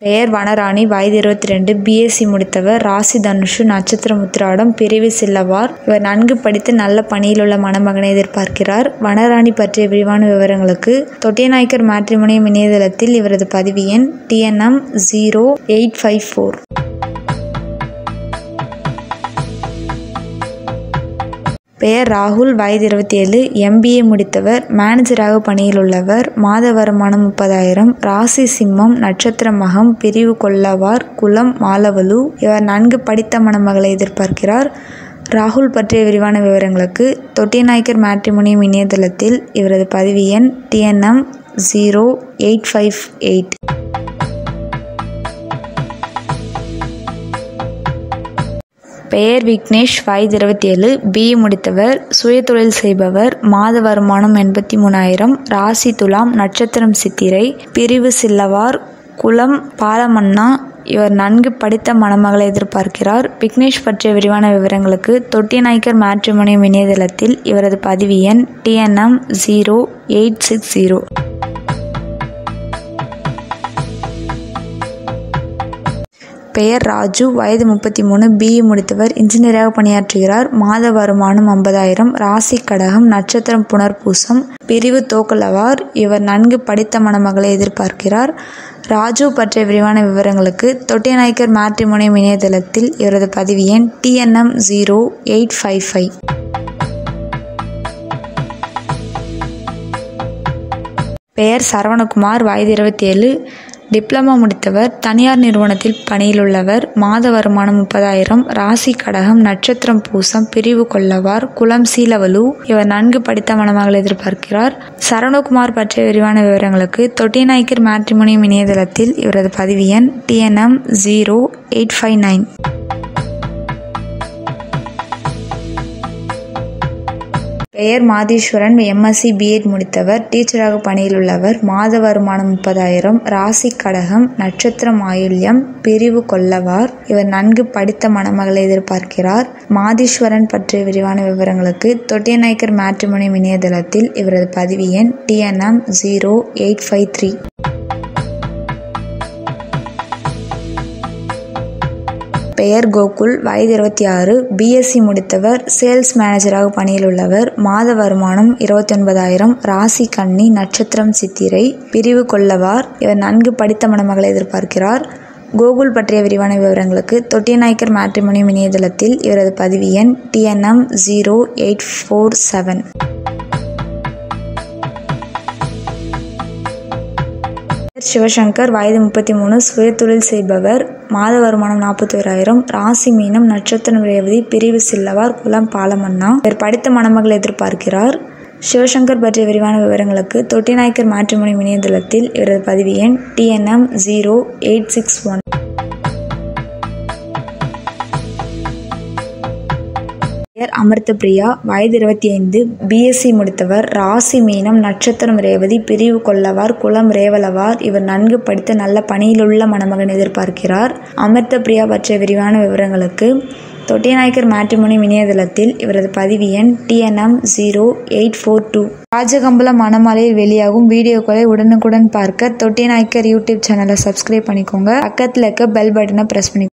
பெயர் வனராணி வயது இருபத்தி ரெண்டு பிஎஸ்சி முடித்தவர் ராசி தனுஷு நட்சத்திரம் உத்திராடம் பிரிவு சில்லவார் இவர் நன்கு படித்து நல்ல பணியிலுள்ள மணமகனை எதிர்பார்க்கிறார் வனராணி பற்றிய விரிவான விவரங்களுக்கு தொட்டியநாயக்கர் மேட்ரிமோனியம் இணையதளத்தில் இவரது பதிவு எண் TNM zero eight five four பெயர் ராகுல் வயது இருபத்தி ஏழு எம்பிஏ முடித்தவர் மேனேஜராக பணியில் உள்ளவர் மாத வருமானம் முப்பதாயிரம் ராசி சிம்மம் நட்சத்திர மகம் பிரிவு கொல்லவார் குலம் மாலவலு இவர் நன்கு படித்த மணமகளை எதிர்பார்க்கிறார் ராகுல் பற்றிய விரிவான விவரங்களுக்கு தொட்டியநாயக்கர் மேட்ரிமோனியம் இணையதளத்தில் இவரது பதிவு எண் TNM zero eight five eight பெயர் விக்னேஷ் வயது இருபத்தி ஏழு பிஇ முடித்தவர் சுயதொழில் செய்பவர் மாத வருமானம் எண்பத்தி மூணாயிரம் ராசி துலாம் நட்சத்திரம் சித்திரை பிரிவு சில்லவார் குலம் பாலமன்னா இவர் நன்கு படித்த மணமகளை எதிர்பார்க்கிறார் விக்னேஷ் பற்றிய விரிவான விவரங்களுக்கு தொட்டியநாயக்கர் மேட்ரிமோனியம் இணையதளத்தில் இவரது பதிவு எண் TNM zero eight six zero பெயர் ராஜு வயது முப்பத்தி மூணு பிஇ முடித்தவர் இன்ஜினியராக பணியாற்றுகிறார் மாத வருமானம் ஐம்பதாயிரம் ராசி கடகம் நட்சத்திரம் புனர்பூசம் பிரிவு தோக்கலவார் இவர் நன்கு படித்த மணமகளை எதிர்பார்க்கிறார் ராஜு பற்றிய விரிவான விவரங்களுக்கு தொட்டியநாயக்கர் மேட்ரிமோனியம் இணையதளத்தில் இவரது பதிவு எண் TNM zero eight five five பெயர் சரவணகுமார் வயது இருபத்தி ஏழு டிப்ளமா முடித்தவர் தனியார் நிறுவனத்தில் பணியில் உள்ளவர் மாத வருமானம் முப்பதாயிரம் ராசி கடகம் நட்சத்திரம் பூசம் பிரிவு கொள்ளவார் குலம் சீலவலு இவர் நன்கு படித்த மணமகளை எதிர்பார்க்கிறார் சரவணகுமார் பற்றிய விரிவான விவரங்களுக்கு தொட்டிநாயக்கர் மேட்ரிமோனியம் இணையதளத்தில் இவரது பதிவு எண் TNM zero eight five nine பெயர் மாதீஸ்வரன் எம்எஸ்சி பிஎட் முடித்தவர் டீச்சராக பணியில் உள்ளவர் மாத வருமானம் முப்பதாயிரம் ராசி கடகம் நட்சத்திரம் ஆயுள்யம் பிரிவு கொல்லவார் இவர் நன்கு படித்த மணமகளை எதிர்பார்க்கிறார் மாதீஸ்வரன் பற்றிய விரிவான விவரங்களுக்கு தொட்டியநாயக்கர் மேட்ரிமோனியம் இணையதளத்தில் இவரது பதிவு எண் TNM zero eight five three பெயர் கோகுல் வயது இருபத்தி ஆறு பிஎஸ்சி முடித்தவர் சேல்ஸ் மேனேஜராக பணியில் உள்ளவர் மாத வருமானம் இருபத்தி ஒன்பதாயிரம் ராசி கன்னி நட்சத்திரம் சித்திரை பிரிவு கொள்ளவார் இவர் நன்கு படித்த மணமகளை எதிர்பார்க்கிறார் கோகுல் பற்றிய விரிவான விவரங்களுக்கு தொட்டியநாயக்கர் மேட்ரிமோனியம் இணையதளத்தில் இவரது பதிவு எண் TNM zero eight four seven Sivasankar வயது முப்பத்தி மூணு சுயதொழில் செய்பவர் மாத வருமானம் நாற்பத்தி ஓராயிரம் ராசி மீனம் நட்சத்திரம் ரேவதி பிரிவு சில்லவார் குலம் பாலமன்னா இவர் படித்த மணமகளை எதிர்பார்க்கிறார் சிவசங்கர் பற்றிய விரிவான விவரங்களுக்கு தொட்டிநாயக்கர் மேட்ரிமோனியம் இணையதளத்தில் இவரது பதிவு எண் TNM zero eight six one பெயர் அமிர்த பிரியா வயது இருபத்தி ஐந்து பிஎஸ்சி முடித்தவர் ராசி மீனம் நட்சத்திரம் ரேவதி பிரிவு கொள்ளவார் குலம் ரேவலவார் இவர் நன்கு படித்த நல்ல பணியிலுள்ள மணமகன் எதிர்பார்க்கிறார் அமிர்த பிரியா பற்றிய விரிவான விவரங்களுக்கு தொட்டியநாயக்கர் மேட்ரிமோனியம் இணையதளத்தில் இவரது பதிவு எண் TNM zero eight four two ராஜகம்பல மணமாலையில் வெளியாகும் வீடியோக்களை உடனுக்குடன் பார்க்க தொட்டியநாயக்கர் யூடியூப் சேனலை சப்ஸ்கிரைப் பண்ணிக்கோங்க பக்கத்தில் இருக்க பெல் பட்டனை ப்ரெஸ் பண்ணி